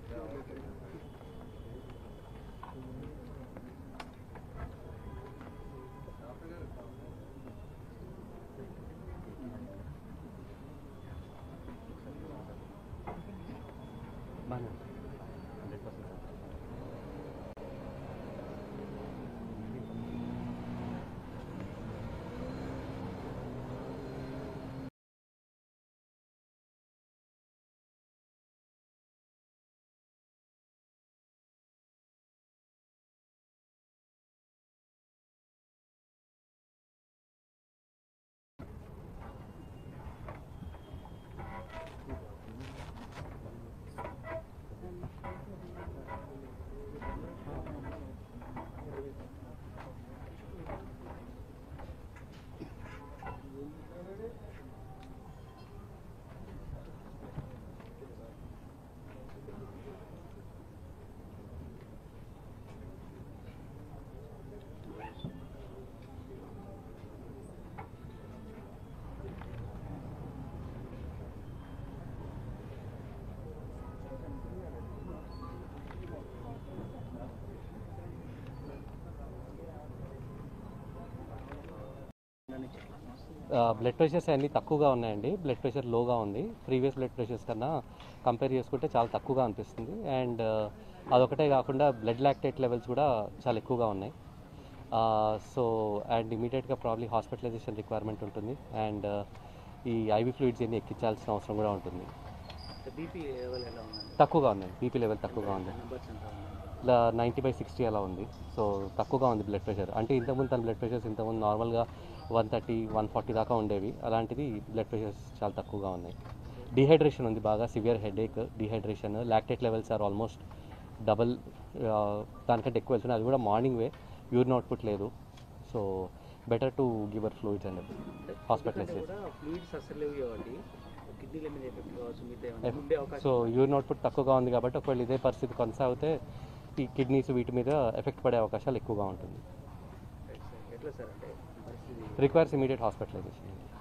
బాగానే hundred percent blood pressures అన్నీ తక్కువగా ఉన్నాయండి బ్లడ్ ప్రెషర్ లోగా ఉంది ప్రీవియస్ బ్లడ్ ప్రెషర్స్ కన్నా కంపేర్ చేసుకుంటే చాలా తక్కువగా అనిపిస్తుంది అండ్ అదొకటే కాకుండా బ్లడ్ లాక్టేట్ లెవెల్స్ కూడా చాలా ఎక్కువగా ఉన్నాయి సో అండ్ ఇమీడియట్గా ప్రాబ్లీ హాస్పిటలైజేషన్ రిక్వైర్మెంట్ ఉంటుంది అండ్ ఈ ఐవి ఫ్లూయిడ్స్ అన్ని ఎక్కించాల్సిన అవసరం కూడా ఉంటుంది బీపీ లెవెల్ ఎలా ఉందండి తక్కువగా ఉన్నాయి బీపీ లెవెల్ తక్కువగా ఉంది నెంబర్స్ ఎంత ఉన్నాయి ఇలా నైంటీ బై సిక్స్టీ అలా ఉంది సో తక్కువగా ఉంది బ్లడ్ ప్రెషర్ అంటే ఇంతకుముందు తన బ్లడ్ ప్రెషర్స్ ఇంతకుముందు నార్మల్గా వన్ థర్టీ వన్ ఫార్టీ దాకా ఉండేవి అలాంటిది బ్లడ్ ప్రెషర్స్ చాలా తక్కువగా ఉన్నాయి డిహైడ్రేషన్ ఉంది బాగా severe headache dehydration lactate levels are almost double దానికంటే ఎక్కువ వెళ్తున్నాయి అది కూడా మార్నింగ్ వే యూరిన్ అవుట్పుట్ లేదు so better to give fluids and hospitalize చేసి కూడా ఫ్లూయిడ్స్ అసలు లేవు కాబట్టి కిడ్నీల మీద ఎఫెక్ట్ కావచ్చు మిగతా ఏమైనా ఉండే అవకాశం సో యూరిన్ అవుట్పుట్ తక్కువగా ఉంది కాబట్టి ఒకవేళ ఇదే పరిస్థితి కొనసాగితే ఈ కిడ్నీస్ వీటి మీద ఎఫెక్ట్ పడే అవకాశాలు ఎక్కువగా ఉంటుంది Right, sir. ఎట్లా సార్ అంటే పరిస్థితి రిక్వైర్స్ ఇమీడియట్ హాస్పిటలైజేషన్